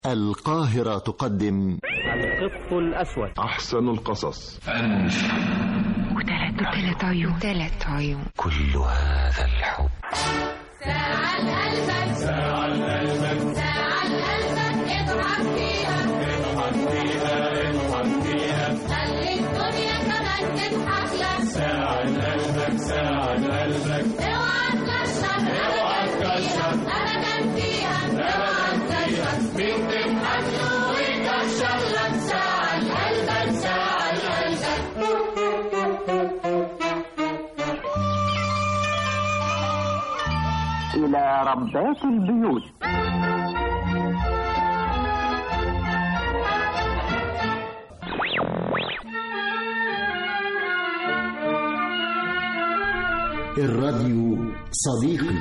القاهرة تقدم القط الأسود أحسن القصص وثلاث وثلاث عيون ثلاث عيون كل هذا الحب ساعة قلبك ساعة قلبك ساعة قلبك اضحك فيها اضحك فيها اضحك فيها خلي الدنيا كمان تضحك لك ساعة قلبك ساعة قلبك اوعى تكشر اوعى تكشر ابدا فيها اوعى تكشر مين تضحك له ويكشر لك ساعة قلبك ساعة قلبك إلى ربات البيوت الراديو صديقي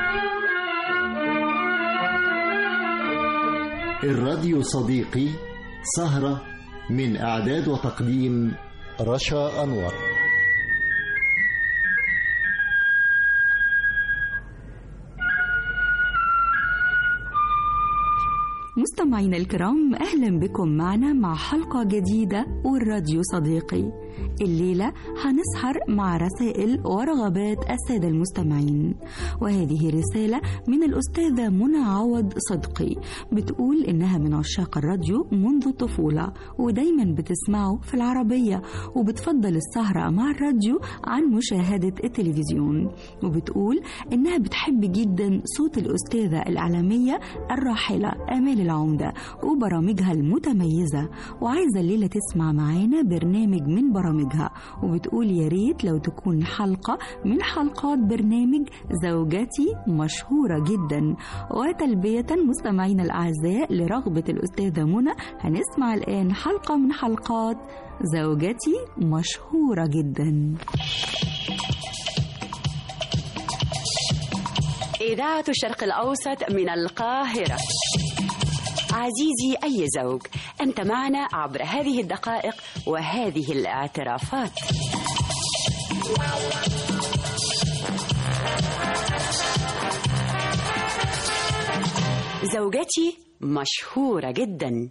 الراديو صديقي سهرة من إعداد وتقديم رشا أنور مستمعينا الكرام اهلا بكم معنا مع حلقه جديده والراديو صديقي الليله هنسهر مع رسائل ورغبات الساده المستمعين وهذه رساله من الاستاذه منى عوض صدقي بتقول انها من عشاق الراديو منذ الطفوله ودايما بتسمعه في العربيه وبتفضل السهره مع الراديو عن مشاهده التلفزيون وبتقول انها بتحب جدا صوت الاستاذه الاعلاميه الراحله امال العمده وبرامجها المتميزه وعايزه الليله تسمع معانا برنامج من برامجها وبتقول يا ريت لو تكون حلقه من حلقات برنامج زوجتي مشهوره جدا وتلبيه مستمعينا الاعزاء لرغبه الاستاذه منى هنسمع الان حلقه من حلقات زوجتي مشهوره جدا إذاعة الشرق الأوسط من القاهرة عزيزي أي زوج أنت معنا عبر هذه الدقائق وهذه الاعترافات زوجتي مشهورة جدا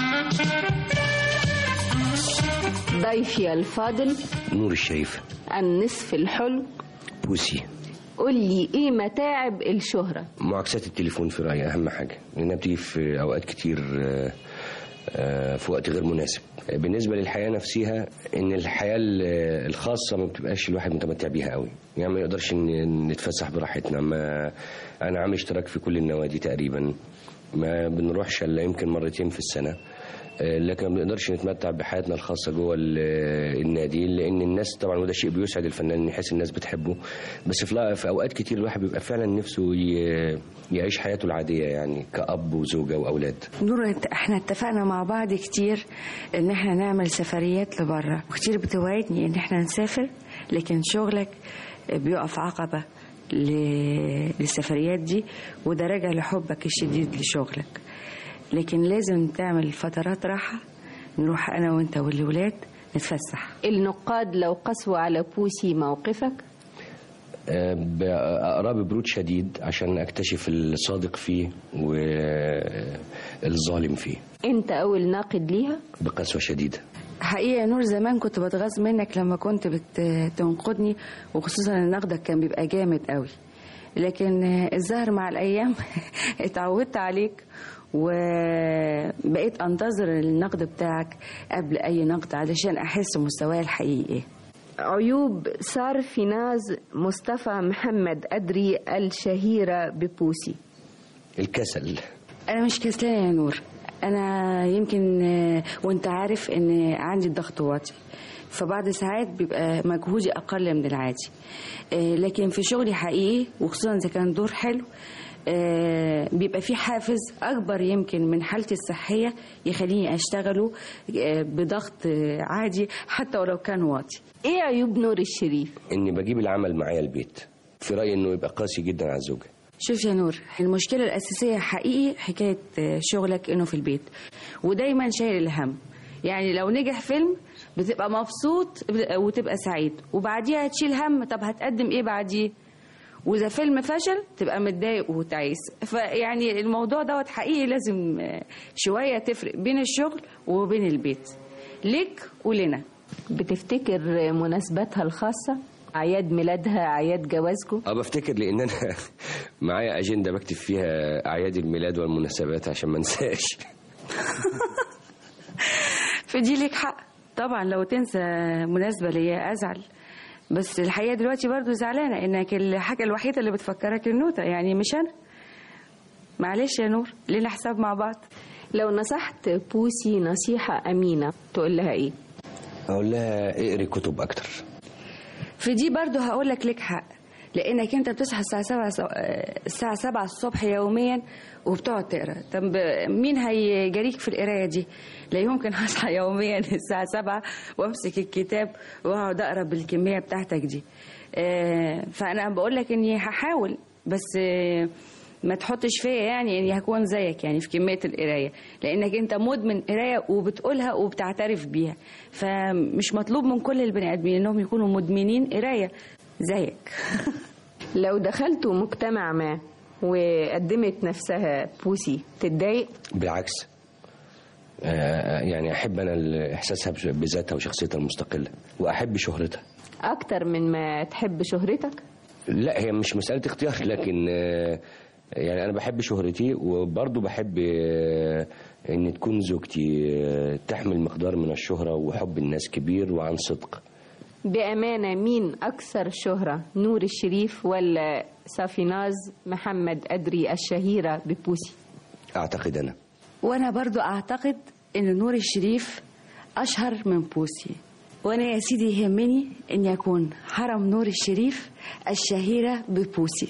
ضيفي الفاضل نور الشريف النصف الحلو بوسي قول لي ايه متاعب الشهرة معاكسات التليفون في رأيي أهم حاجة لأنها بتيجي في أوقات كتير آه، آه، في وقت غير مناسب بالنسبة للحياة نفسها إن الحياة ال- الخاصة ما بتبقاش الواحد متمتع بيها قوي يعني ما يقدرش إن نتفسح براحتنا ما أنا عامل اشتراك في كل النوادي تقريبا ما بنروحش إلا يمكن مرتين في السنة آه، لكن ما بنقدرش نتمتع بحياتنا الخاصة جوه ال- النادي لأن الناس طبعا وده شيء بيسعد الفنان إن يحس الناس بتحبه بس في لا- في أوقات كتير الواحد بيبقى فعلا نفسه ي- يعيش حياته العادية يعني كأب وزوجة وأولاد نور إنت- احنا اتفقنا مع بعض كتير ان احنا نعمل سفريات لبره وكتير بتوعدني ان احنا نسافر لكن شغلك بيقف عقبة ل- للسفريات دي وده راجع لحبك الشديد لشغلك لكن لازم تعمل فترات راحة نروح انا وانت والولاد نتفسح النقاد لو قسوا على بوسي موقفك آه، بأقراه ببرود شديد عشان أكتشف الصادق فيه والظالم فيه انت اول ناقد ليها بقسوة شديدة حقيقة يا نور زمان كنت بتغاظ منك لما كنت بتنقدني وخصوصا ان نقدك كان بيبقى جامد قوي لكن الظاهر مع الايام اتعودت عليك وبقيت انتظر النقد بتاعك قبل اي نقد علشان احس مستواي الحقيقي عيوب صار في ناز مصطفى محمد أدري الشهيرة ببوسي الكسل انا مش كسلانه يا نور انا يمكن آه، وانت عارف ان عندي الضغط واطي فبعض ساعات بيبقى مجهودي اقل من العادي آه، لكن في شغلي حقيقي وخصوصا اذا كان دور حلو آه، بيبقى في حافز اكبر يمكن من حالتي الصحيه يخليني اشتغله آه، بضغط آه، عادي حتى ولو كان واطي ايه عيوب نور الشريف إني بجيب العمل معايا البيت في رأيي إنه يبقى قاسي جدا على الزوجة شوف يا نور المشكلة الأساسية حقيقي حكاية شغلك إنه في البيت ودايما شايل الهم يعني لو نجح فيلم بتبقى مبسوط وتبقى سعيد وبعديها تشيل هم طب هتقدم إيه بعديه واذا فيلم فشل تبقى متضايق وتعيس فيعني الموضوع دوت حقيقي لازم آه، شويه تفرق بين الشغل وبين البيت ليك ولنا بتفتكر مناسباتها الخاصة أعياد ميلادها أعياد جوازكم اه بفتكر لان انا معايا اجنده بكتب فيها اعياد الميلاد والمناسبات عشان ما انساش فدي ليك حق طبعا لو تنسى مناسبة ليا أزعل بس الحقيقة دلوقتي برضو زعلانة إنك الحاجة الوحيدة اللي بتفكرك النوتة يعني مش أنا معلش يا نور لينا حساب مع بعض لو نصحت بوسي نصيحة أمينة تقول لها إيه؟ اقول لها اقري كتب اكتر في دي برضو هقول لك ليك حق لانك انت بتصحى الساعه 7 ص- الساعه 7 الصبح يوميا وبتقعد تقرا طب مين هيجاريك في القرايه دي لا يمكن هصحى يوميا الساعه 7 وامسك الكتاب واقعد اقرا بالكميه بتاعتك دي آه، فانا بقول لك اني هحاول بس آه، ما تحطش فيا يعني اني هكون زيك يعني في كميه القرايه لانك انت مدمن قرايه وبتقولها وبتعترف بيها فمش مطلوب من كل البني ادمين انهم يكونوا مدمنين قرايه زيك لو دخلتوا مجتمع ما وقدمت نفسها بوسي تتضايق بالعكس آه، يعني احب انا ال- احساسها بش- بذاتها وشخصيتها المستقله واحب شهرتها أكتر من ما تحب شهرتك لا هي مش مساله اختيار لكن آه، يعني انا بحب شهرتي وبرضه بحب آه، ان تكون زوجتي آه، تحمل مقدار من الشهره وحب الناس كبير وعن صدق بأمانة مين أكثر شهرة نور الشريف ولا صافيناز محمد أدري الشهيرة ببوسي اعتقد انا وانا برضو اعتقد ان نور الشريف اشهر من بوسي وانا يا سيدي يهمني اني اكون حرم نور الشريف الشهيره ببوسي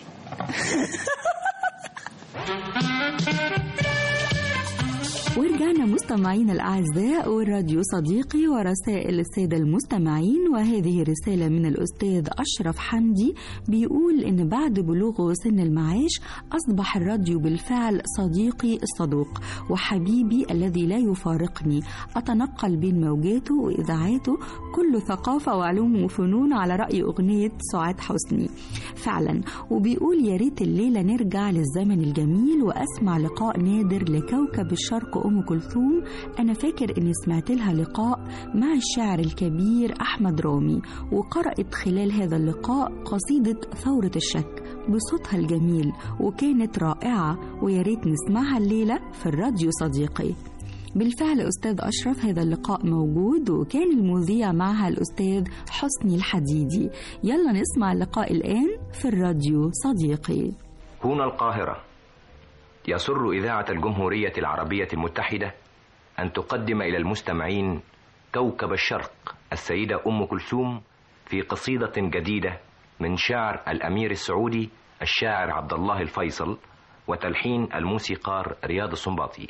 ورجعنا مستمعينا الأعزاء والراديو صديقي ورسائل السادة المستمعين وهذه رسالة من الأستاذ أشرف حمدي بيقول إن بعد بلوغه سن المعاش أصبح الراديو بالفعل صديقي الصدوق وحبيبي الذي لا يفارقني أتنقل بين موجاته وإذاعاته كل ثقافة وعلوم وفنون على رأي أغنية سعاد حسني فعلا وبيقول يا ريت الليلة نرجع للزمن الجميل وأسمع لقاء نادر لكوكب الشرق أم كلثوم أنا فاكر إني سمعت لها لقاء مع الشاعر الكبير أحمد رامي وقرأت خلال هذا اللقاء قصيدة ثورة الشك بصوتها الجميل وكانت رائعة ويا ريت نسمعها الليلة في الراديو صديقي بالفعل أستاذ أشرف هذا اللقاء موجود وكان المذيع معها الأستاذ حسني الحديدي يلا نسمع اللقاء الآن في الراديو صديقي هنا القاهرة يسر إذاعة الجمهورية العربية المتحدة أن تقدم إلى المستمعين كوكب الشرق السيدة أم كلثوم في قصيدة جديدة من شعر الأمير السعودي الشاعر عبد الله الفيصل وتلحين الموسيقار رياض السنباطي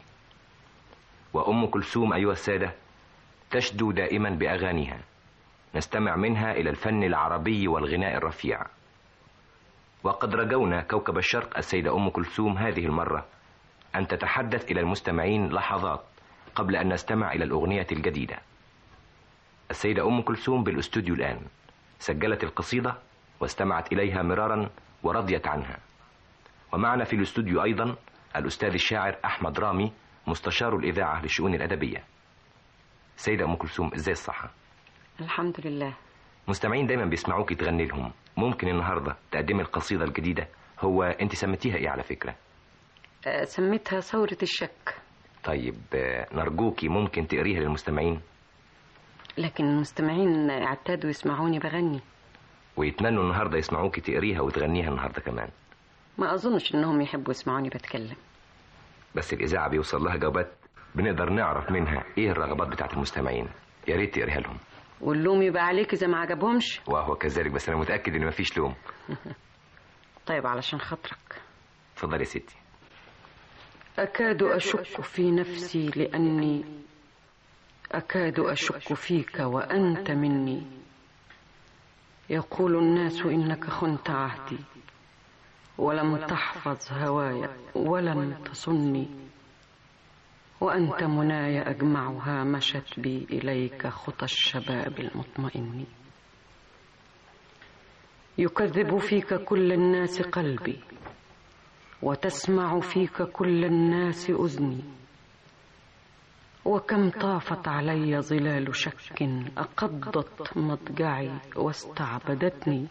وأم كلثوم أيها السادة تشدو دائما بأغانيها نستمع منها إلى الفن العربي والغناء الرفيع وقد رجونا كوكب الشرق السيدة أم كلثوم هذه المرة أن تتحدث إلى المستمعين لحظات قبل أن نستمع إلى الأغنية الجديدة السيدة أم كلثوم بالأستوديو الآن سجلت القصيدة واستمعت إليها مرارا ورضيت عنها ومعنا في الاستوديو أيضا الأستاذ الشاعر أحمد رامي مستشار الإذاعة للشؤون الأدبية سيدة أم كلثوم إزاي الصحة؟ الحمد لله مستمعين دايما بيسمعوك تغني لهم ممكن النهاردة تقدمي القصيدة الجديدة هو أنت سميتيها إيه على فكرة؟ آه، سميتها ثورة الشك طيب آه، نرجوكي ممكن تقريها للمستمعين لكن المستمعين اعتادوا يسمعوني بغني ويتمنوا النهاردة يسمعوكي تقريها وتغنيها النهاردة كمان ما أظنش إنهم يحبوا يسمعوني بتكلم بس الإذاعة بيوصل لها جوابات بنقدر نعرف منها إيه الرغبات بتاعت المستمعين يا ريت تقريها لهم واللوم يبقى عليك إذا ما عجبهمش وهو كذلك بس أنا متأكد إن مفيش لوم طيب علشان خاطرك اتفضلي يا ستي أكاد أشك في نفسي لأني أكاد أشك فيك وأنت مني يقول الناس إنك خنت عهدي ولم تحفظ هواي ولم تصني وأنت مناي أجمعها مشت بي إليك خطى الشباب المطمئن يكذب فيك كل الناس قلبي وتسمع فيك كل الناس أذني وكم طافت علي ظلال شك أقضت مضجعي واستعبدتني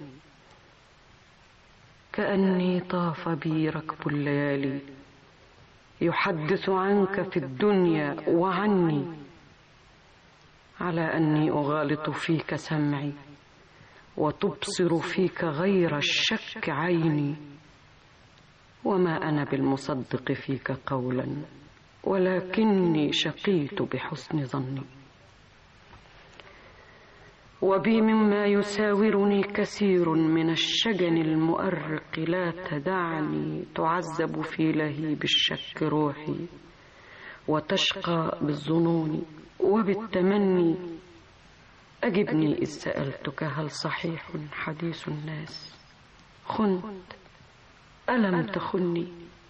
كأني طاف بي ركب الليالي يحدث عنك في الدنيا وعني على أني أغالط فيك سمعي وتبصر فيك غير الشك عيني وما أنا بالمصدق فيك قولا ولكني شقيت بحسن ظني وبي مما يساورني كثير من الشجن المؤرق لا تدعني تعذب في لهيب الشك روحي وتشقى بالظنون وبالتمني أجبني إذ سألتك هل صحيح حديث الناس خنت ألم تخني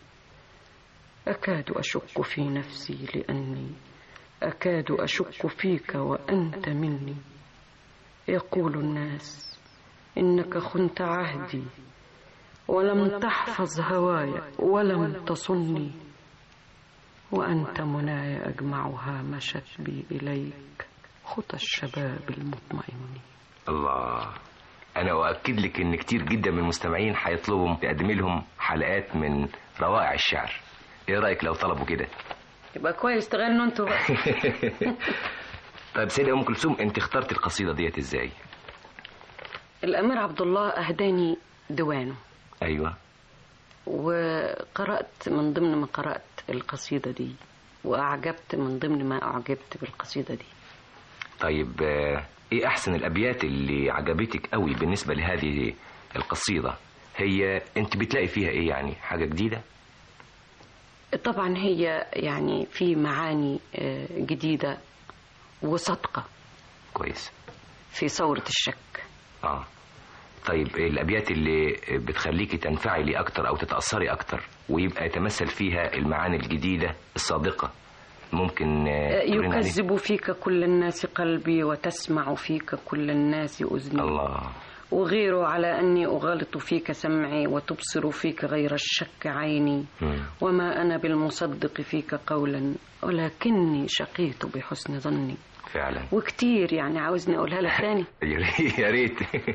أكاد أشك في نفسي لأني أكاد أشك فيك وأنت مني يقول الناس إنك خنت عهدي ولم تحفظ هواي ولم تصني وأنت مناي أجمعها مشت بي إليك خطى الشباب المطمئن الله انا اؤكد لك ان كتير جدا من المستمعين هيطلبوا تقدمي لهم حلقات من روائع الشعر ايه رايك لو طلبوا كده يبقى كويس تغنوا انتوا بقى طيب سيدة ام كلثوم انت اخترت القصيده ديت ازاي الأمير عبد الله أهداني ديوانه ايوه وقرأت من ضمن ما قرأت القصيدة دي وأعجبت من ضمن ما أعجبت بالقصيدة دي طيب آه، ايه احسن الابيات اللي عجبتك قوي بالنسبه لهذه القصيده هي انت بتلاقي فيها ايه يعني حاجه جديده طبعا هي يعني في معاني آه، جديدة وصدقة كويس في ثورة الشك اه طيب إيه الابيات اللي بتخليكي تنفعلي اكتر او تتاثري اكتر ويبقى يتمثل فيها المعاني الجديده الصادقه ممكن آه، تقولي لنا عليها؟ يكذب فيك كل الناس قلبي وتسمع فيك كل الناس أذني الله وغيره على أني أغالط فيك سمعي وتبصر فيك غير الشك عيني مم. وما أنا بالمصدق فيك قولا ولكني شقيت بحسن ظني فعلا وكتير يعني عاوزني أقولها لك تاني يا ريت- يا ريت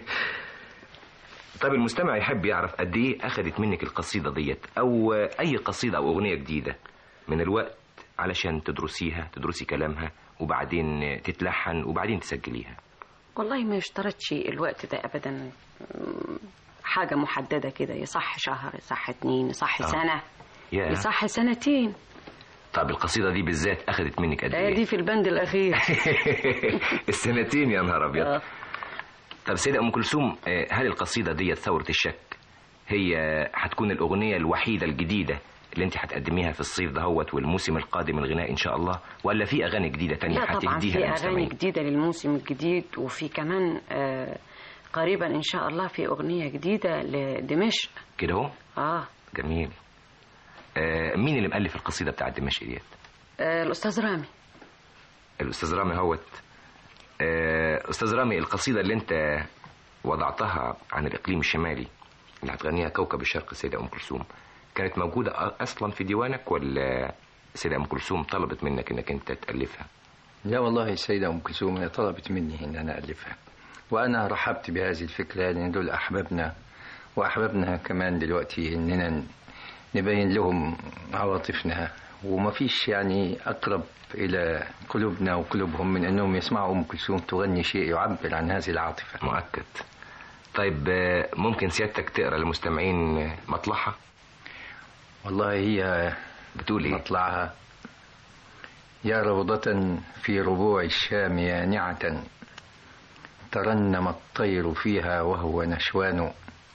طيب المستمع يحب يعرف قد ايه اخذت منك القصيده ديت او اي قصيده او اغنيه جديده من الوقت علشان تدرسيها تدرسي كلامها وبعدين تتلحن وبعدين تسجليها والله ما يشترطش الوقت ده أبدا مم، حاجة محددة كده يصح شهر يصح اتنين يصح آه. سنة يا يصح سنتين طب القصيده دي بالذات اخذت منك قد هي ايه دي في البند الأخير السنتين يا نهار ابيض آه. طب سيدة ام كلثوم آه، هل القصيده ديت ثوره الشك هي هتكون الاغنيه الوحيده الجديده اللي انت هتقدميها في الصيف دهوت والموسم القادم الغناء ان شاء الله ولا في اغاني جديده تانية لا طبعا هتهديها في أغاني للمستمعين جديدة للموسم الجديد وفي كمان آه، قريبا إن شاء الله في أغنية جديدة لدمشق كده اهو آه جميل آه مين اللي مؤلف القصيده بتاعت دمشق ديت آه، الأستاذ رامي الاستاذ رامي هوت آه، استاذ رامي القصيده اللي انت وضعتها عن الاقليم الشمالي اللي هتغنيها كوكب الشرق السيده ام كلثوم كانت موجوده أ- اصلا في ديوانك ولا السيده ام كلثوم طلبت منك انك انت تالفها لا والله السيدة أم كلثوم هي طلبت مني إن أنا ألفها وأنا رحبت بهذه الفكرة لأن دول أحبابنا وأحبابنا كمان دلوقتي إننا ن- نبين لهم عواطفنا وما فيش يعني أقرب إلى قلوبنا وقلوبهم من أنهم يسمعوا أم كلثوم تغني شيء يعبر عن هذه العاطفة مؤكد طيب آه، ممكن سيادتك تقرا للمستمعين آه، مطلعها والله هي بتقول إيه؟ مطلعها يا روضة في ربوع الشام يانعة ترنم الطير فيها وهو نشوان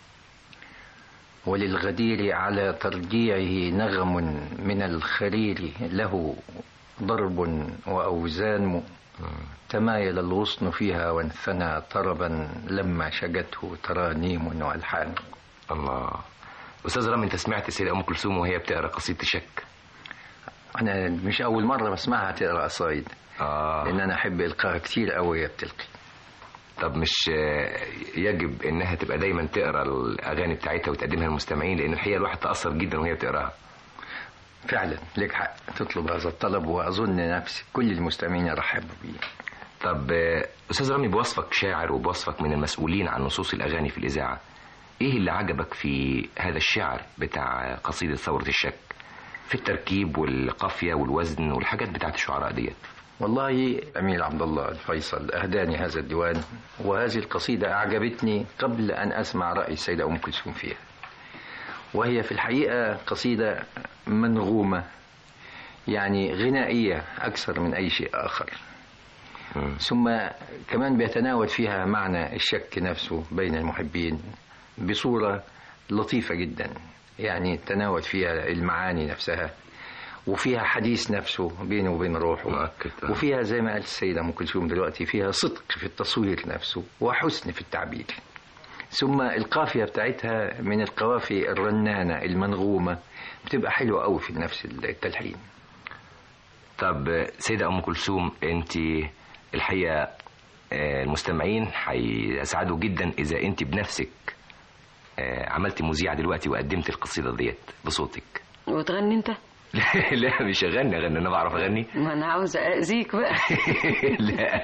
وللغدير على ترجيعه نغم من الخرير له ضرب وأوزان تمايل الغصن فيها وانثنى طربا لما شجته ترانيم والحان الله استاذ رامي انت سمعت السيده ام كلثوم وهي بتقرا قصيده الشك انا مش اول مره بسمعها تقرا قصايد آه. لان انا احب القاها كتير قوي هي بتلقي طب مش آه، يجب انها تبقى دايما تقرا الاغاني بتاعتها وتقدمها للمستمعين لان الحقيقه الواحد تاثر جدا وهي بتقراها فعلا لك حق تطلب هذا الطلب واظن نفسي كل المستمعين يرحبوا بيه طب آه، استاذ رامي بوصفك شاعر وبوصفك من المسؤولين عن نصوص الاغاني في الاذاعه ايه اللي عجبك في هذا الشعر بتاع قصيده ثوره الشك في التركيب والقافيه والوزن والحاجات بتاعت الشعراء ديت والله أمير عبد الله الفيصل أهداني هذا الديوان وهذه القصيدة أعجبتني قبل أن أسمع رأي السيدة أم كلثوم فيها وهي في الحقيقة قصيدة منغومة يعني غنائية أكثر من أي شيء آخر ثم كمان بيتناول فيها معنى الشك نفسه بين المحبين بصورة لطيفة جدا يعني تناول فيها المعاني نفسها وفيها حديث نفسه بينه وبين روحه وفيها زي ما قالت السيدة أم كلثوم دلوقتي فيها صدق في التصوير نفسه وحسن في التعبير ثم القافية بتاعتها من القوافي الرنانة المنغومة بتبقى حلوة قوي في نفس التلحين طب آه، سيدة أم كلثوم أنت الحقيقة آه، المستمعين هيسعدوا جدا إذا أنت بنفسك آه، عملتي مذيعة دلوقتي وقدمت القصيدة ديت بصوتك وتغني انت لا مش أغني أغني أنا بعرف أغني ما انا عاوزه اذيك بقى لا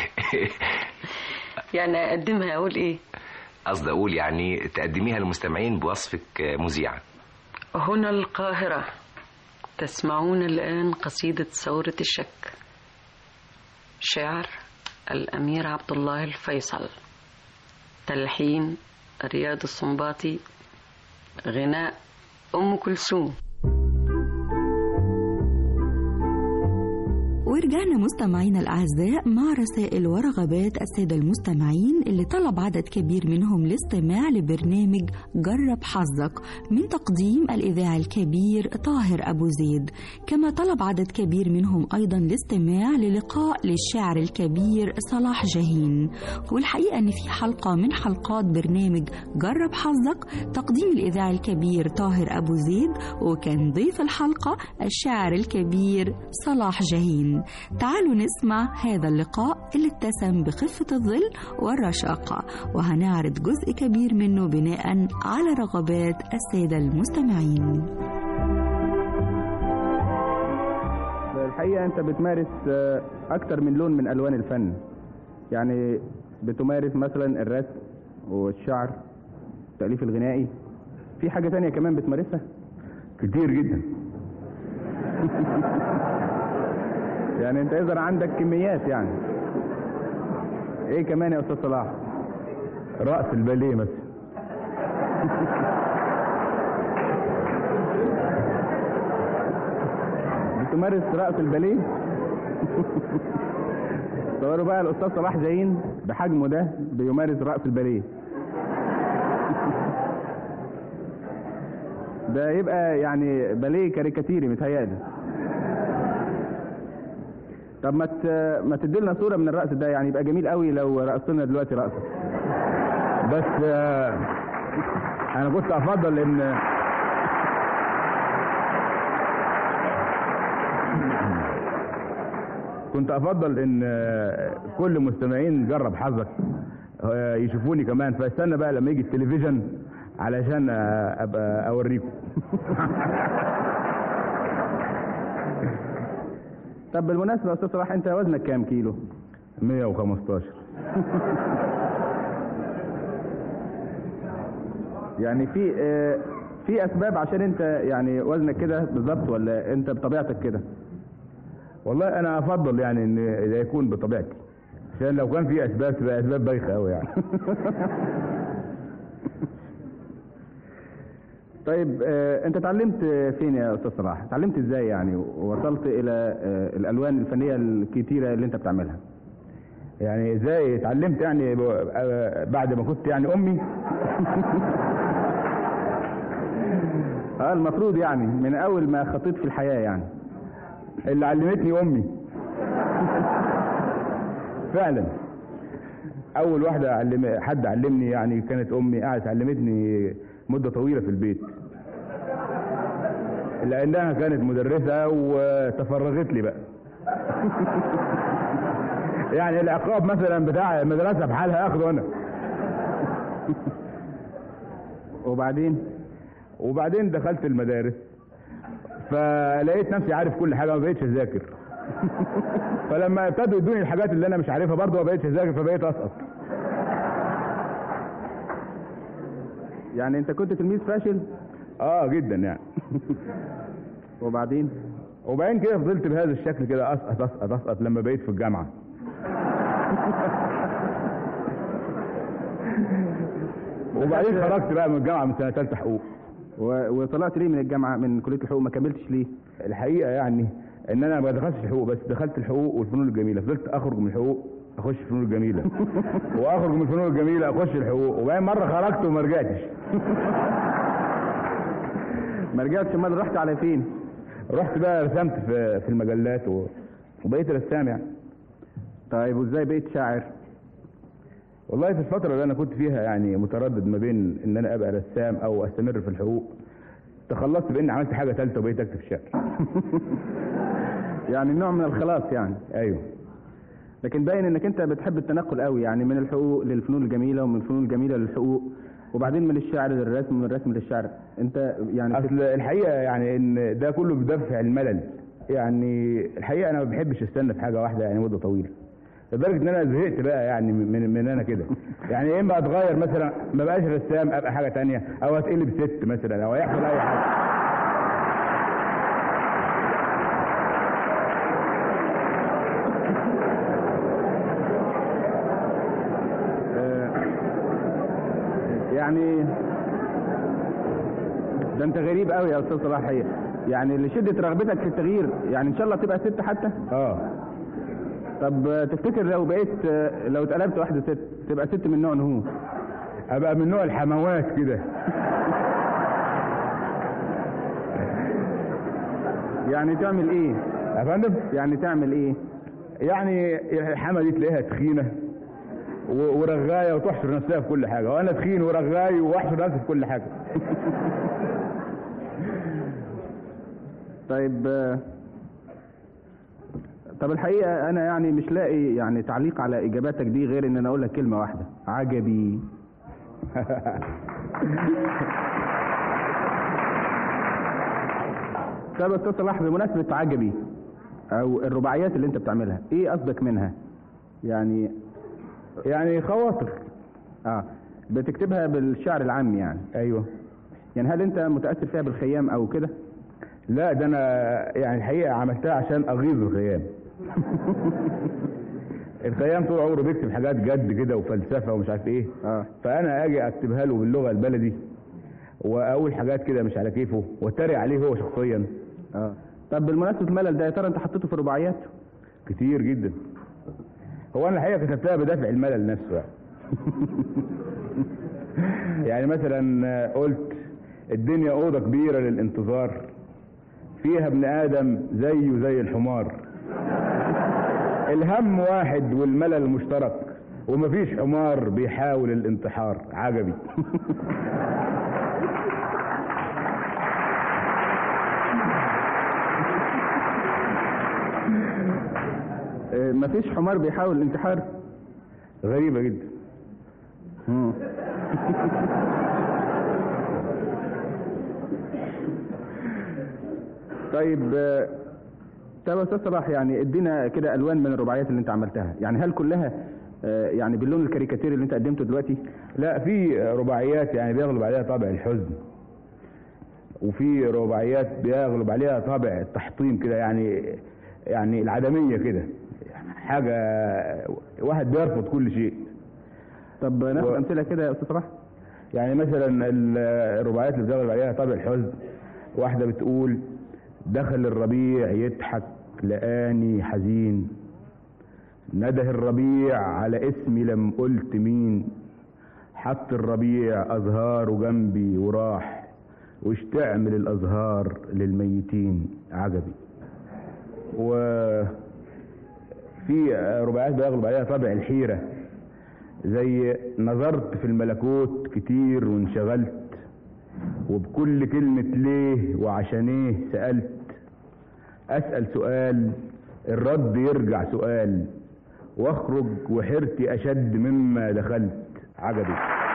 يعني اقدمها اقول ايه قصدي أقول يعني تقدميها للمستمعين بوصفك آه، مذيعة هنا القاهرة تسمعون الآن قصيدة ثورة الشك شعر الأمير عبد الله الفيصل تلحين رياض السنباطي غناء أم كلثوم ورجعنا مستمعينا الأعزاء مع رسائل ورغبات السادة المستمعين اللي طلب عدد كبير منهم الاستماع لبرنامج جرب حظك من تقديم الإذاعي الكبير طاهر أبو زيد كما طلب عدد كبير منهم أيضا الاستماع للقاء للشاعر الكبير صلاح جاهين والحقيقة أن في حلقة من حلقات برنامج جرب حظك تقديم الإذاعي الكبير طاهر أبو زيد وكان ضيف الحلقة الشاعر الكبير صلاح جاهين تعالوا نسمع هذا اللقاء اللي اتسم بخفة الظل والرشاقة وهنعرض جزء كبير منه بناء على رغبات السادة المستمعين الحقيقة أنت بتمارس آه، أكتر من لون من ألوان الفن يعني بتمارس مثلا الرسم والشعر التأليف الغنائي في حاجة تانية كمان بتمارسها كتير جدا يعني انت اذا عندك كميات يعني ايه كمان يا استاذ صلاح رأس الباليه مثلا بتمارس رأس الباليه تصوروا بقى الاستاذ صلاح جايين بحجمه ده بيمارس رأس الباليه ده يبقى يعني باليه كاريكاتيري متهيألي طب ما ت- ما تدي لنا صوره من الرقص ده يعني يبقى جميل قوي لو رقصنا دلوقتي رقصه بس آه، انا كنت افضل ان كنت افضل ان آه، كل مستمعين جرب حظك آه، يشوفوني كمان فاستنى بقى لما يجي التلفزيون علشان آه، ابقى اوريكم طب بالمناسبه يا استاذ صلاح انت وزنك كام كيلو 115 يعني في آه، في اسباب عشان انت يعني وزنك كده بالظبط ولا انت بطبيعتك كده والله انا افضل يعني ان ده يكون بطبيعتي عشان لو كان في اسباب تبقى اسباب بايخه قوي يعني طيب آه، انت اتعلمت فين يا استاذ صلاح اتعلمت ازاي يعني ووصلت الى آه، الالوان الفنيه الكتيره اللي انت بتعملها يعني ازاي اتعلمت يعني ب- آه، بعد ما كنت يعني امي اه المفروض يعني من اول ما خطيت في الحياه يعني اللي علمتني امي فعلا اول واحده علم حد علمني يعني كانت امي قعدت علمتني مده طويله في البيت لانها كانت مدرسه وتفرغت لي بقى يعني العقاب مثلا بتاع المدرسه بحالها اخده انا وبعدين وبعدين دخلت المدارس فلقيت نفسي عارف كل حاجه ما بقيتش اذاكر فلما ابتدوا يدوني الحاجات اللي انا مش عارفها برضه ما بقيتش اذاكر فبقيت اسقط يعني انت كنت تلميذ فاشل اه جدا يعني وبعدين وبعدين كده فضلت بهذا الشكل كده اسقط اسقط اسقط لما بقيت في الجامعه وبعدين خرجت بقى من الجامعه من سنه ثالثه حقوق و... وطلعت ليه من الجامعه من كليه الحقوق ما كملتش ليه الحقيقه يعني ان انا ما دخلتش الحقوق بس دخلت الحقوق والفنون الجميله فضلت اخرج من الحقوق اخش الفنون الجميله واخرج من الفنون الجميله اخش الحقوق وبعدين مره خرجت وما رجعتش ما رجعتش امال رحت على فين رحت بقى رسمت في في المجلات و... وبقيت رسام يعني طيب وازاي بقيت شاعر والله في الفترة اللي أنا كنت فيها يعني متردد ما بين إن أنا أبقى رسام أو أستمر في الحقوق تخلصت بإني عملت حاجة ثالثة وبقيت أكتب شعر يعني نوع من الخلاص يعني أيوه لكن باين انك انت بتحب التنقل قوي يعني من الحقوق للفنون الجميله ومن الفنون الجميله للحقوق وبعدين من الشعر للرسم ومن الرسم للشعر انت يعني أصل الحقيقة يعني إن ده كله بدافع الملل يعني الحقيقة أنا ما بحبش أستنى في حاجة واحدة يعني مدة طويلة لدرجه ان انا زهقت بقى يعني من من انا كده يعني يا اما اتغير مثلا ما بقاش رسام ابقى حاجه تانية او اتقلب ست مثلا او يحصل اي حاجه يعني ده انت غريب قوي يا استاذ صلاح حقيقة يعني لشده رغبتك في التغيير يعني ان شاء الله تبقى ست حتى اه طب تفتكر لو بقيت لو اتقلبت واحده ست تبقى ست من نوع هو ابقى من نوع الحموات كده يعني تعمل ايه يا فندم يعني تعمل ايه يعني الحما دي تلاقيها تخينه و- ورغايه وتحشر نفسها في كل حاجه وانا تخين ورغاي واحشر نفسي في كل حاجه طيب آه، طب الحقيقه انا يعني مش لاقي يعني تعليق على اجاباتك دي غير ان انا اقول لك كلمه واحده عجبي طب يا استاذ صلاح بمناسبه عجبي او الرباعيات اللي انت بتعملها ايه قصدك منها يعني يعني خواطر اه بتكتبها بالشعر العام يعني ايوه يعني هل انت متاثر فيها بالخيام او كده لا ده انا يعني الحقيقه عملتها عشان اغيظ الخيام الخيام طول عمره بيكتب حاجات جد كده وفلسفه ومش عارف ايه اه فانا اجي اكتبها له باللغه البلدي واقول حاجات كده مش على كيفه واتريق عليه هو شخصيا اه طب بالمناسبه الملل ده يا ترى انت حطيته في الرباعيات كتير جدا هو انا الحقيقه كتبتها بدافع الملل نفسه يعني. يعني مثلا قلت الدنيا اوضه كبيره للانتظار فيها ابن ادم زيه زي الحمار الهم واحد والملل مشترك ومفيش حمار بيحاول الانتحار عجبي آه، مفيش حمار بيحاول الانتحار غريبه جدا مم. طيب آه، طب يا استاذ صلاح يعني ادينا كده الوان من الرباعيات اللي انت عملتها يعني هل كلها آه، يعني باللون الكاريكاتيري اللي انت قدمته دلوقتي لا في رباعيات يعني بيغلب عليها طابع الحزن وفي رباعيات بيغلب عليها طابع التحطيم كده يعني يعني العدميه كده حاجه واحد بيرفض كل شيء طب ناخد و- امثله كده يا استاذ صلاح يعني مثلا ال- الرباعيات اللي بتغلب عليها طابع الحزن واحده بتقول دخل الربيع يضحك لقاني حزين نده الربيع على اسمي لم قلت مين حط الربيع ازهاره جنبي وراح وش تعمل الازهار للميتين عجبي و في رباعيات بيغلب عليها طابع الحيره زي نظرت في الملكوت كتير وانشغلت وبكل كلمة ليه وعشان ايه سألت أسأل سؤال الرد يرجع سؤال واخرج وحيرتي اشد مما دخلت عجبي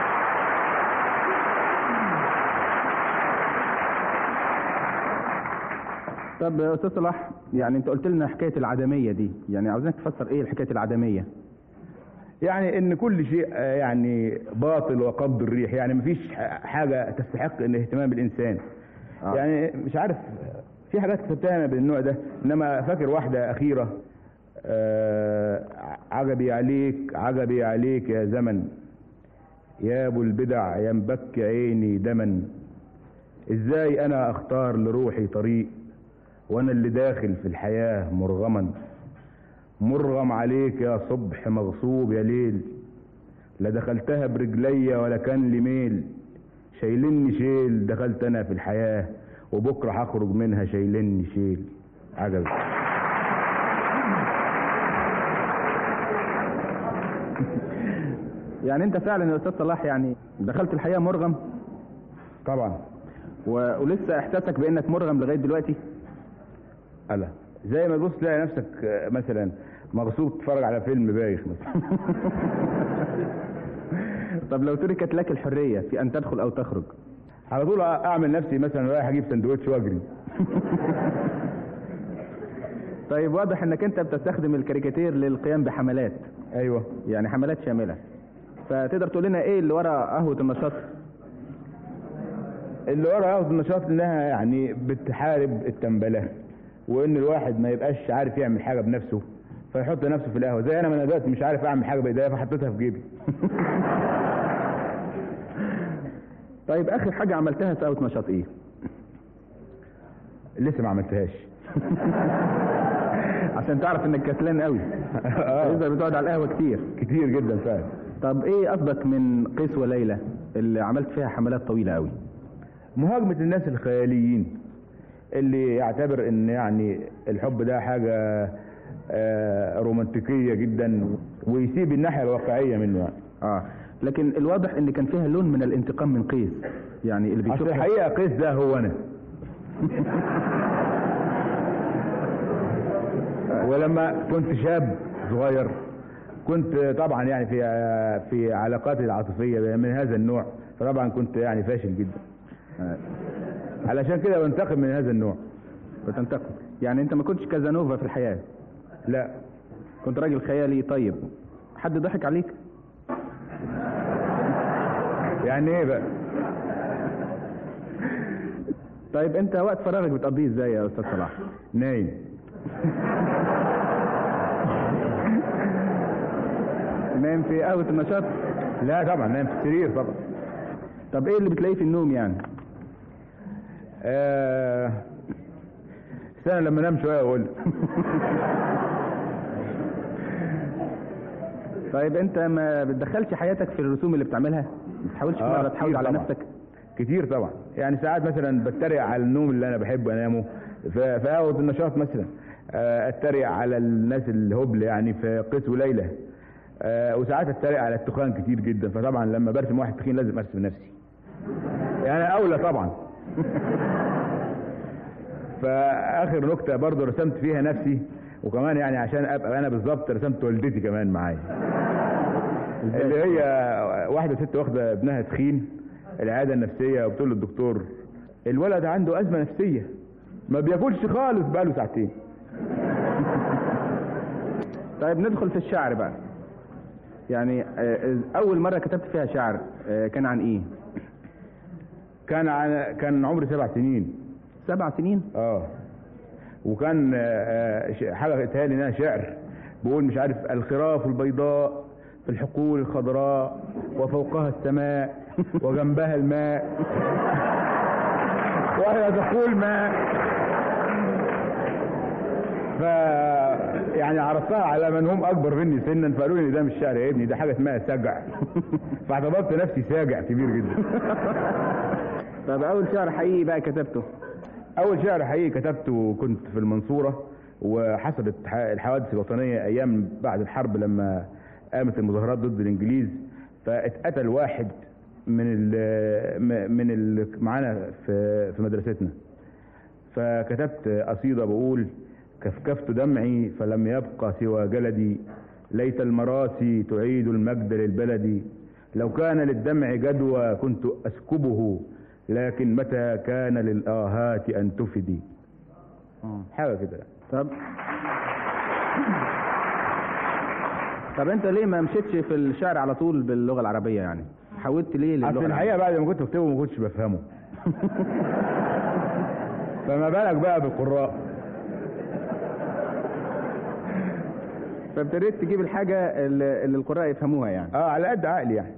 طب يا استاذ صلاح يعني انت قلت لنا حكايه العدميه دي يعني عاوزينك تفسر ايه حكايه العدميه يعني ان كل شيء آه، يعني باطل وقبض الريح يعني مفيش ح- حاجه تستحق ان اهتمام الانسان آه. يعني مش عارف في حاجات كتبتها بالنوع ده انما فاكر واحده اخيره آه، عجبي عليك عجبي عليك يا زمن يا ابو البدع يا مبكي عيني دما ازاي انا اختار لروحي طريق وانا اللي داخل في الحياه مرغما مرغم عليك يا صبح مغصوب يا ليل لا دخلتها برجليا ولا كان لي ميل شايلني شيل دخلت انا في الحياة وبكرة هخرج منها شايلني شيل عجب يعني انت فعلا يا استاذ صلاح يعني دخلت الحياه مرغم طبعا و... ولسه احساسك بانك مرغم لغايه دلوقتي ألا زي ما تبص تلاقي نفسك آه، مثلا مغصوب تتفرج على فيلم بايخ مثلا طب لو تركت لك الحريه في ان تدخل او تخرج على طول اعمل نفسي مثلا رايح اجيب سندوتش واجري طيب واضح انك انت بتستخدم الكاريكاتير للقيام بحملات ايوه يعني حملات شامله فتقدر تقول لنا ايه اللي ورا قهوه النشاط اللي ورا قهوة النشاط انها يعني بتحارب التنبله وان الواحد ما يبقاش عارف يعمل حاجه بنفسه فيحط نفسه في القهوه زي انا ما انا دلوقتي مش عارف اعمل حاجه بايديا فحطيتها في جيبي طيب اخر حاجه عملتها في قهوه نشاط ايه لسه ما عملتهاش عشان تعرف انك كسلان قوي لسه بتقعد على القهوه كتير كتير جدا فعلا طب ايه قصدك من قيس وليلى اللي عملت فيها حملات طويله قوي مهاجمه الناس الخياليين اللي يعتبر ان يعني الحب ده حاجه آه، رومانتيكيه جدا ويسيب الناحيه الواقعيه منه يعني اه لكن الواضح ان كان فيها لون من الانتقام من قيس يعني اللي اصل بيشوف الحقيقه قيس ده هو انا ولما كنت شاب صغير كنت طبعا يعني في في علاقاتي العاطفيه من هذا النوع فطبعا كنت يعني فاشل جدا علشان كده بنتقم من هذا النوع بتنتقم يعني انت ما كنتش كازانوفا في الحياه لا كنت راجل خيالي طيب حد ضحك عليك يعني ايه بقى طيب انت وقت فراغك بتقضيه ازاي يا استاذ صلاح نايم نايم في قهوه النشاط لا طبعا نايم في السرير طبعا طب ايه اللي بتلاقيه في النوم يعني آه استنى لما انام شويه اقول طيب انت ما بتدخلش حياتك في الرسوم اللي بتعملها ما بتحاولش في مره تحاول كتير على طبعاً. نفسك كتير طبعا يعني ساعات مثلا بتريق على النوم اللي انا بحب انامه في في قهوه النشاط مثلا آه، اتريق على الناس الهبل يعني في قيس وليلى آه، وساعات اتريق على التخان كتير جدا فطبعا لما برسم واحد تخين لازم ارسم نفسي يعني اولى طبعا فاخر نكته برضه رسمت فيها نفسي وكمان يعني عشان ابقى انا بالظبط رسمت والدتي كمان معايا اللي هي واحده ست واخده ابنها تخين العياده النفسيه وبتقول للدكتور الولد عنده ازمه نفسيه ما بياكلش خالص بقاله ساعتين طيب ندخل في الشعر بقى يعني آه، اول مره كتبت فيها شعر آه، كان عن ايه كان عن كان عمري سبع سنين سبع سنين اه وكان آه، آه، ش- حاجه اتهيألي انها شعر بقول مش عارف الخراف البيضاء في الحقول الخضراء وفوقها السماء وجنبها الماء وهي تقول ماء ف يعني عرفتها على من هم اكبر مني سنا فقالوا لي ده مش شعر يا ابني ده حاجه اسمها سجع فاعتبرت نفسي ساجع كبير جدا طب اول شعر حقيقي بقى كتبته اول شعر حقيقي كتبته كنت في المنصوره وحصلت ح- الحوادث الوطنيه ايام بعد الحرب لما قامت المظاهرات ضد الانجليز فاتقتل واحد من ال من ال معانا في في مدرستنا فكتبت قصيده بقول كفكفت دمعي فلم يبقى سوى جلدي ليت المراسي تعيد المجد للبلد لو كان للدمع جدوى كنت أسكبه لكن متى كان للآهات أن تفدي حاجة كده طب طب انت ليه ما مشيتش في الشعر على طول باللغه العربيه يعني حاولت ليه للغه اصل الحقيقه بعد ما كنت بكتبه ما كنتش بفهمه فما بالك بقى بالقراء فابتديت تجيب الحاجه اللي اللي القراء يفهموها يعني اه على قد عقلي يعني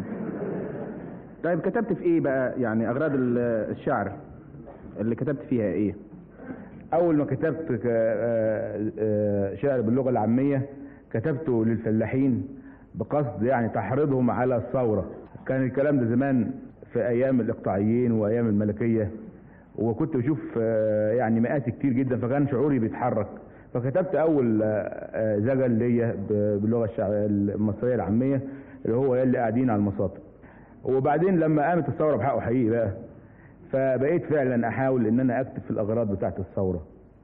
طيب كتبت في ايه بقى يعني اغراض ال- الشعر اللي كتبت فيها ايه اول ما كتبت ك- آه، آه، شعر باللغه العاميه كتبته للفلاحين بقصد يعني تحريضهم على الثوره كان الكلام ده زمان في ايام الاقطاعيين وايام الملكيه وكنت بشوف آه، يعني مآسي كتير جدا فكان شعوري بيتحرك فكتبت اول آه، آه، زجل ليا ب- باللغه الشع- المصريه العاميه اللي هو يا اللي قاعدين على المصاطب وبعدين لما قامت الثوره بحقه حقيقي بقى فبقيت فعلا احاول ان انا اكتب في الاغراض بتاعت الثوره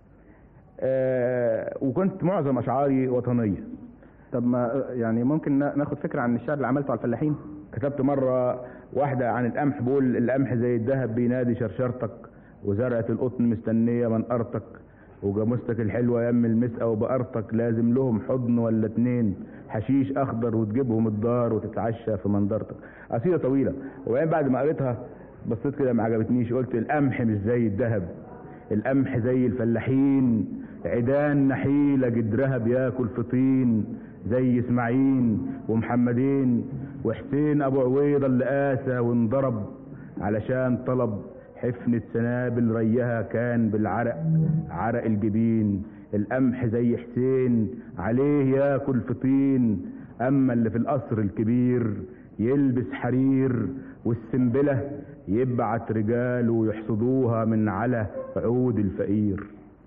آه، وكنت معظم اشعاري وطنيه طب ما يعني ممكن نا- ناخد فكره عن الشعر اللي عملته على الفلاحين كتبت مرة واحدة عن القمح بقول القمح زي الذهب بينادي شرشرتك وزرعة القطن مستنية منقرتك وجاموستك الحلوة يم المسقى وبقرتك لازم لهم حضن ولا اتنين حشيش اخضر وتجيبهم الدار وتتعشى في منظرتك قصيدة طويلة وبعدين بعد ما قريتها بصيت كده ما عجبتنيش قلت القمح مش زي الذهب القمح زي الفلاحين عيدان نحيلة جدرها بياكل في طين زي اسماعيل ومحمدين وحسين ابو عويضة اللي قاسى وانضرب علشان طلب حفنة سنابل ريها كان بالعرق عرق الجبين القمح زي حسين عليه ياكل في طين اما اللي في القصر الكبير يلبس حرير والسنبلة يبعت رجاله يحصدوها من على عود الفقير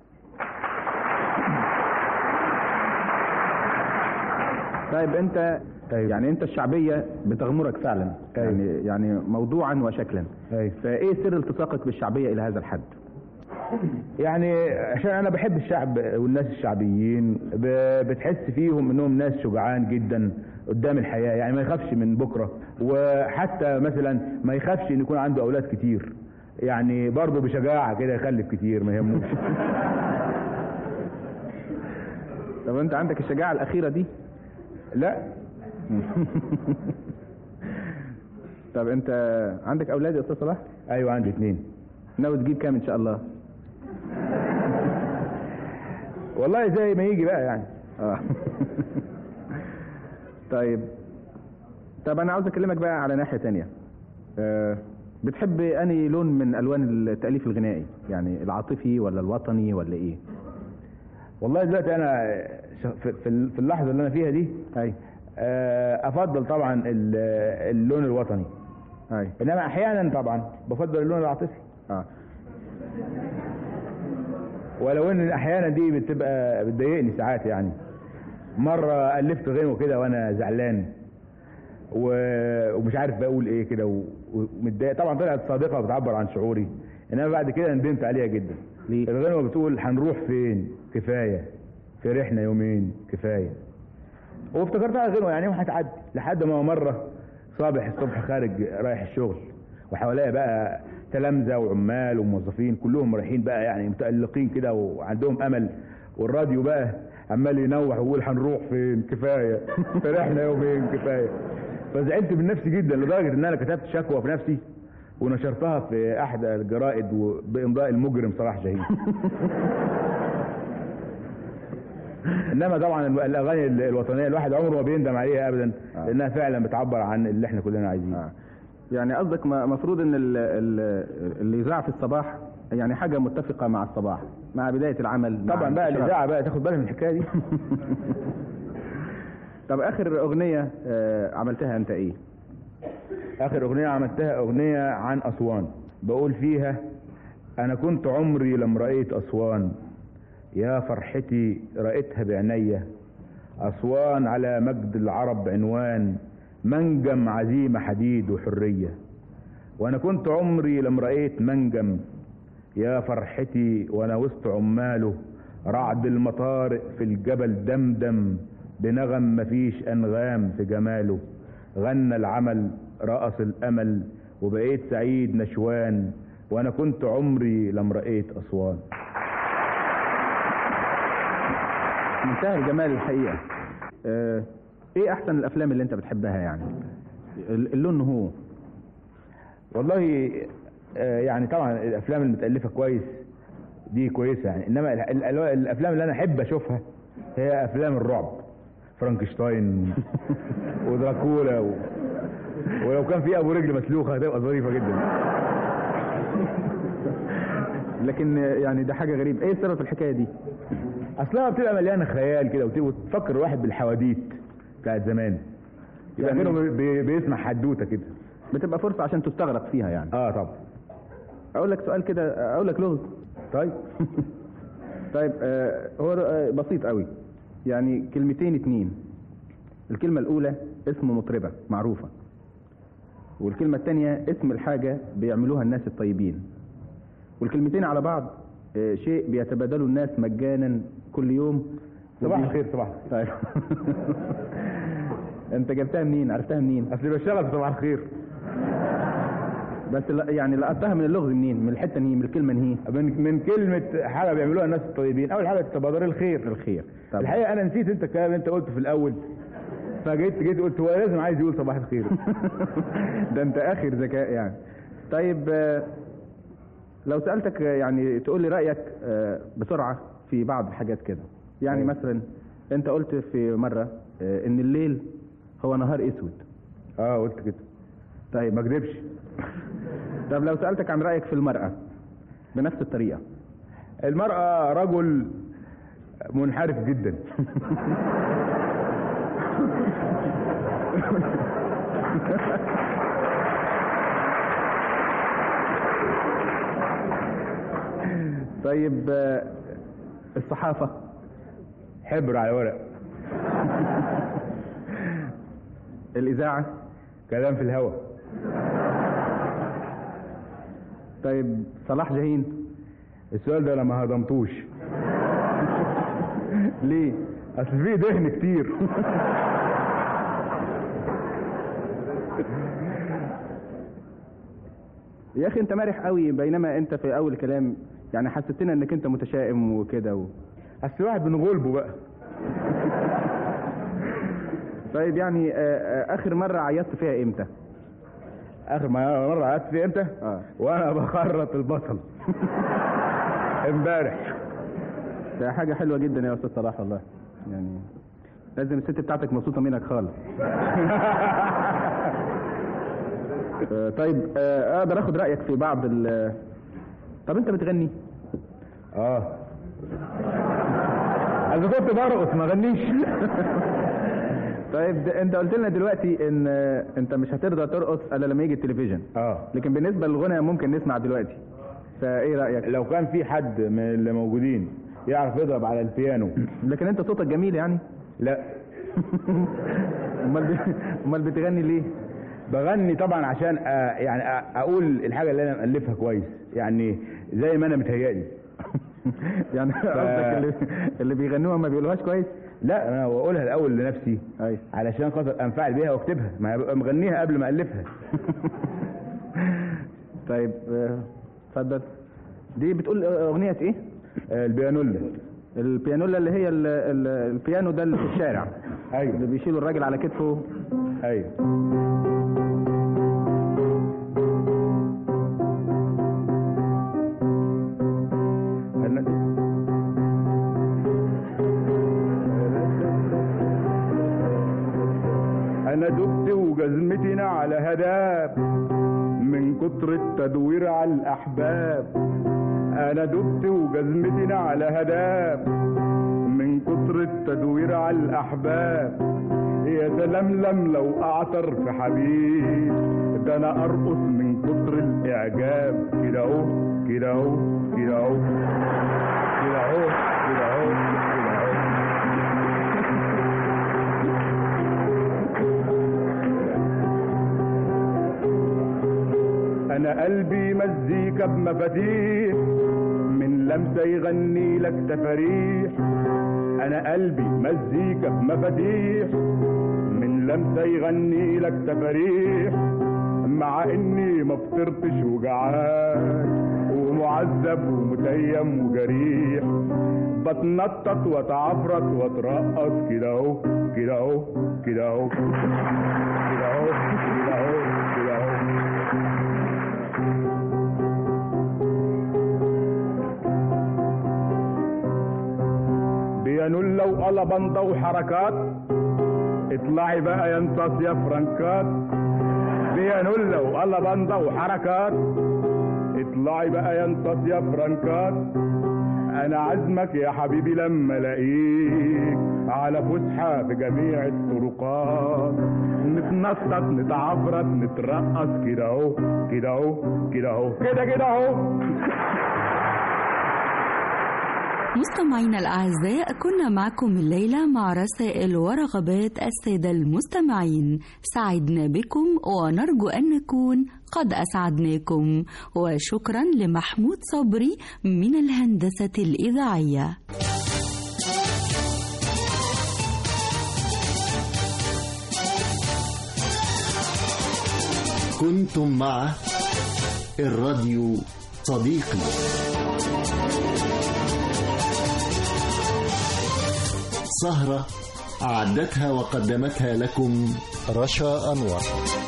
طيب انت يعني انت الشعبيه بتغمرك فعلا يعني يعني موضوعا وشكلا فايه سر التصاقك بالشعبيه الى هذا الحد يعني عشان انا بحب الشعب والناس الشعبيين ب- بتحس فيهم انهم ناس شجعان جدا قدام الحياه يعني ما يخافش من بكره وحتى مثلا ما يخافش ان يكون عنده اولاد كتير يعني برضه بشجاعه كده يخلف كتير ما يهموش طب انت عندك الشجاعه الاخيره دي لا طب انت عندك اولاد يا استاذ صلاح ايوه عندي اثنين ناوي تجيب كام ان شاء الله والله زي ما يجي بقى يعني اه طيب طب انا عاوز اكلمك بقى على ناحيه تانية أه بتحب انهي لون من الوان التاليف الغنائي يعني العاطفي ولا الوطني ولا ايه والله دلوقتي انا ش- في- في ال- في اللحظه اللي انا فيها دي اي افضل طبعا ال- اللون الوطني اي انما احيانا طبعا بفضل اللون العاطفي اه ولو ان احيانا دي بتبقى بتضايقني ساعات يعني مره الفت غنوه كده وانا زعلان و- ومش عارف بقول ايه كده و- ومتضايق طبعا طلعت صادقه وبتعبر عن شعوري انما بعد كده ندمت عليها جدا ليه؟ الغنوه بتقول هنروح فين كفايه فرحنا يومين كفايه وافتكرتها غنوه يعني يوم هتعدي لحد ما مره صابح الصبح خارج رايح الشغل وحواليا بقى تلامذه وعمال وموظفين كلهم رايحين بقى يعني متألقين كده وعندهم امل والراديو بقى عمال ينوح ويقول هنروح فين كفايه فرحنا يومين كفايه فزعلت من نفسي جدا لدرجه ان انا كتبت شكوى في نفسي ونشرتها في احدى الجرائد بامضاء المجرم صلاح جاهين انما طبعا الاغاني الوطنيه الواحد عمره ما بيندم عليها ابدا لانها فعلا بتعبر عن اللي احنا كلنا عايزينه يعني قصدك المفروض ان ال- ال- اللي يذاع في الصباح يعني حاجه متفقه مع الصباح مع بدايه العمل مع طبعا بقى الإشراق. الاذاعه بقى تاخد بالك من الحكايه دي طب اخر اغنيه آه، عملتها انت ايه اخر اغنيه عملتها اغنيه عن اسوان بقول فيها انا كنت عمري لم رايت اسوان يا فرحتي رأيتها بعينيا اسوان على مجد العرب عنوان منجم عزيمه حديد وحريه وانا كنت عمري لم رايت منجم يا فرحتي وانا وسط عماله رعد المطارق في الجبل دمدم بنغم مفيش أنغام في جماله غنى العمل رقص الأمل وبقيت سعيد نشوان وأنا كنت عمري لم رأيت أسوان منتهى الجمال الحقيقه آه، ايه احسن الافلام اللي انت بتحبها يعني ال- اللون هو والله آه، يعني طبعا الافلام المتالفه كويس دي كويسه يعني انما ال- ال- ال- الافلام اللي انا احب اشوفها هي افلام الرعب فرانكشتاين ودراكولا و... ولو كان في ابو رجل مسلوخه هتبقى ظريفه جدا لكن آه، يعني ده حاجه غريبه ايه سبب الحكايه دي اصلها بتبقى مليانه خيال كده وت- وتفكر الواحد بالحواديت بتاعت زمان يبقى يعني- كانه بي- بيسمع حدوته كده بتبقى فرصه عشان تستغرق فيها يعني اه طبعا اقول لك سؤال كده اقول لك لغز طيب طيب آه، هو آه، بسيط قوي يعني كلمتين اتنين الكلمة الأولى اسم مطربة معروفة والكلمة الثانية اسم الحاجة بيعملوها الناس الطيبين والكلمتين على بعض آه، شيء بيتبادلوا الناس مجانا كل يوم صباح ودي- الخير صباح طيب انت جبتها منين عرفتها منين اصل بشتغل في صباح الخير بس لا- يعني لقطتها من اللغز منين من الحته منين من الكلمه منين من من كلمه حاجه بيعملوها الناس الطيبين اول حاجه تبادر الخير الخير طب. الحقيقه انا نسيت انت الكلام اللي انت قلته في الاول فجيت جيت قلت هو لازم عايز يقول صباح الخير ده انت اخر ذكاء يعني طيب آه، لو سالتك آه، يعني تقول لي رايك آه، بسرعه في بعض الحاجات كده يعني أيوة. مثلا انت قلت في مره آه، ان الليل هو نهار اسود اه قلت كده طيب ما اكذبش طب لو سالتك عن رايك في المراه بنفس الطريقه المرأة رجل منحرف جدا طيب آه، الصحافه حبر على ورق الاذاعه كلام في الهوا طيب صلاح جاهين السؤال ده انا ما هضمتوش ليه اصل فيه دهن كتير يا اخي انت مرح قوي بينما انت في اول كلام يعني حسيتنا انك انت متشائم وكده و... اصل الواحد بنغلبه بقى طيب يعني آه، آه، اخر مره عيطت فيها امتى اخر ما مره قعدت فيه امتى اه وانا بخرط البصل امبارح ده حاجه حلوه جدا يا استاذ صلاح والله يعني لازم الست بتاعتك مبسوطه منك خالص آه، طيب آه، اقدر اخد رايك في بعض ال طب انت بتغني اه انا كنت برقص ما غنيش طيب ده انت قلت لنا دلوقتي ان آه، انت مش هترضى ترقص الا لما يجي التلفزيون اه لكن بالنسبه للغنى ممكن نسمع دلوقتي فايه رايك لو كان في حد من اللي موجودين يعرف يضرب على البيانو لكن انت صوتك جميل يعني لا امال ب... امال بتغني ليه بغني طبعا عشان أ... يعني أ... اقول الحاجه اللي انا مالفها كويس يعني زي ما انا متهيألي يعني قصدك اللي, اللي بيغنوها ما بيقولوهاش كويس لا انا بقولها الاول لنفسي أيوة. علشان خاطر انفعل بيها واكتبها ما ببقى مغنيها قبل ما الفها طيب آه، اتفضل دي بتقول اغنيه ايه البيانولا البيانولا اللي هي ال... ال... البيانو ده اللي في الشارع ايوه اللي بيشيلوا الراجل على كتفه ايوه انا دبت وجزمتنا على هداب من كتر التدوير على الاحباب انا دبت وجزمتنا على هداب من كتر التدوير على الاحباب يا سلام لم لو اعثر في حبيب ده انا ارقص من كتر الاعجاب كده اهو كده اهو كده اهو كده اهو كده اهو كده اهو انا قلبي مزيكا بمفاتيح من لمسه يغني لك تفاريح انا قلبي مزيكا في مفاتيح من لمسه يغني لك تفاريح مع اني ما فطرتش وجعان ومعذب ومتيم وجريح بتنطط واتعفرت واترقص كده اهو كده اهو كده اهو كده اهو كده اهو كده اهو بينولة وقلبنطة وحركات اطلعي بقى يا انتص يا فرنكات بينولة وقلبنطة وحركات اطلعي بقى يا انتص يا فرنكات انا عزمك يا حبيبي لما الاقيك على فسحة في جميع الطرقات نتنطط نتعفرت نترقص كده اهو كده اهو كده اهو كده كده اهو مستمعينا الأعزاء كنا معكم الليلة مع رسائل ورغبات السادة المستمعين سعدنا بكم ونرجو أن نكون قد أسعدناكم وشكرا لمحمود صبري من الهندسة الإذاعية كنتم مع الراديو صديقي سهرة أعدتها وقدمتها لكم رشا أنور